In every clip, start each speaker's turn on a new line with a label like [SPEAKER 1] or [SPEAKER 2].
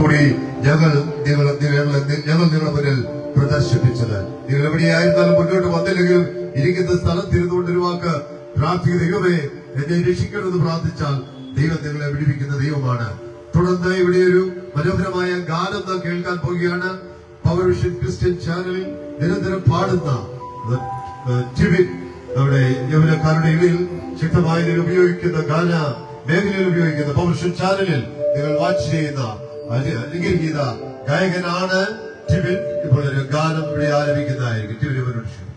[SPEAKER 1] കൂടി ഞങ്ങൾ നിങ്ങൾ നിങ്ങൾ ഞങ്ങൾ നിങ്ങളുടെ മുന്നിൽ പ്രദർശിപ്പിച്ചത് നിങ്ങൾ എവിടെയായിരുന്നാലും മുന്നോട്ട് വന്നില്ലെങ്കിലും ഇരിക്കുന്ന സ്ഥലത്തിരുന്നുകൊണ്ട് ഒരു വാക്ക് പ്രാർത്ഥിക്കുന്ന ദൈവമേ എന്നെ രക്ഷിക്കണമെന്ന് പ്രാർത്ഥിച്ചാൽ ദൈവം നിങ്ങളെ വിടിവിക്കുന്ന ദൈവമാണ് തുടർന്ന് ഇവിടെ ഒരു മനോഹരമായ ഗാനം നാം കേൾക്കാൻ പോവുകയാണ് പവർ വിഷൻ ക്രിസ്ത്യൻ ചാനലിൽ നിരന്തരം പാടുന്ന ഏഹ്, ഏഹ്, ടിബിൻ നമ്മുടെ യൗവനക്കാരുടെ ഇടയിൽ ശക്തമായി ഇതിൽ ഉപയോഗിക്കുന്ന ഗാന മേഖലയിൽ ഉപയോഗിക്കുന്ന പവർ വിഷൻ ചാനലിൽ നിങ്ങൾ വാച്ച് ചെയ്യുന്ന അലി- അനുഗ്രഹീത ഗായകനാണ് ടിബിൻ ഇപ്പോൾ ഒരു ഗാനം ഇവിടെ ആലപിക്കുന്നതായിരിക്കും ടിബിനെ മുന്നോട്ട് ക്ഷണിക്കുന്നു.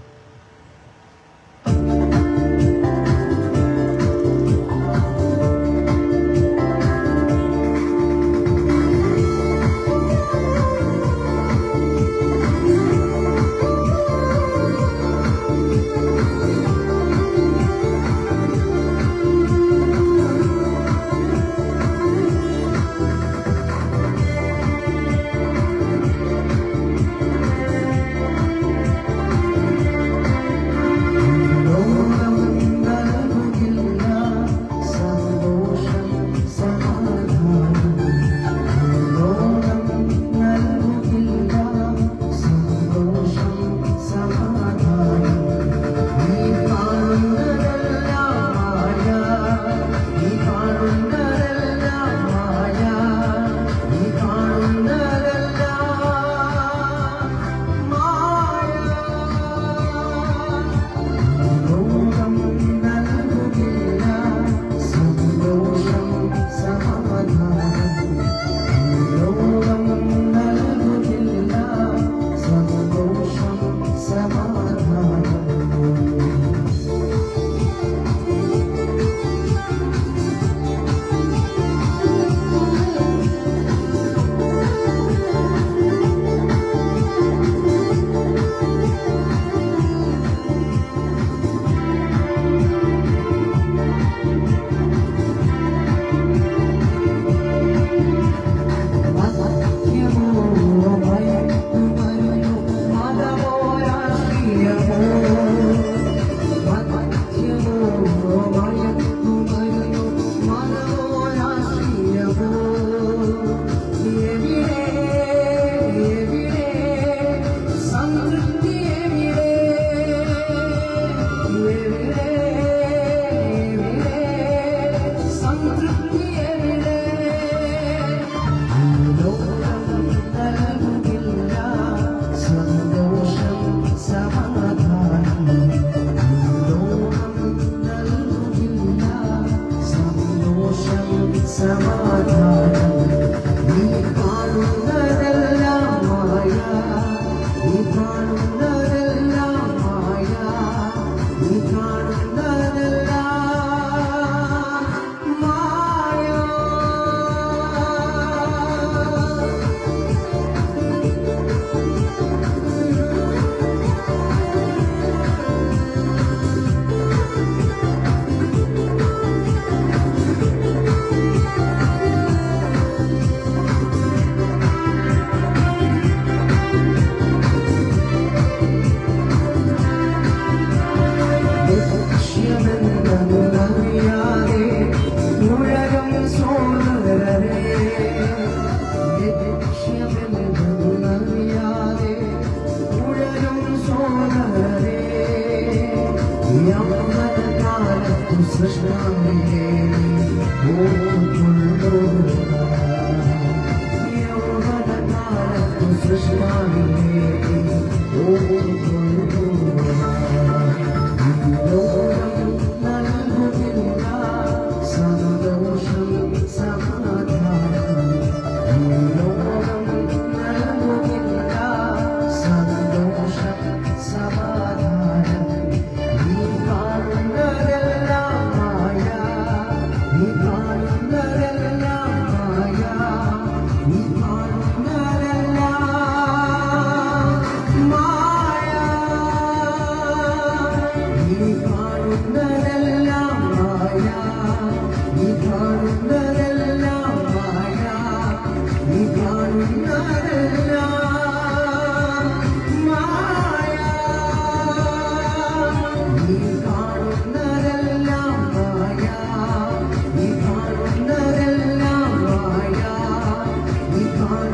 [SPEAKER 2] മായ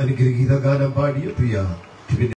[SPEAKER 1] അനുഗ്രഹീത ഗാനം പാടിയ പ്രിയ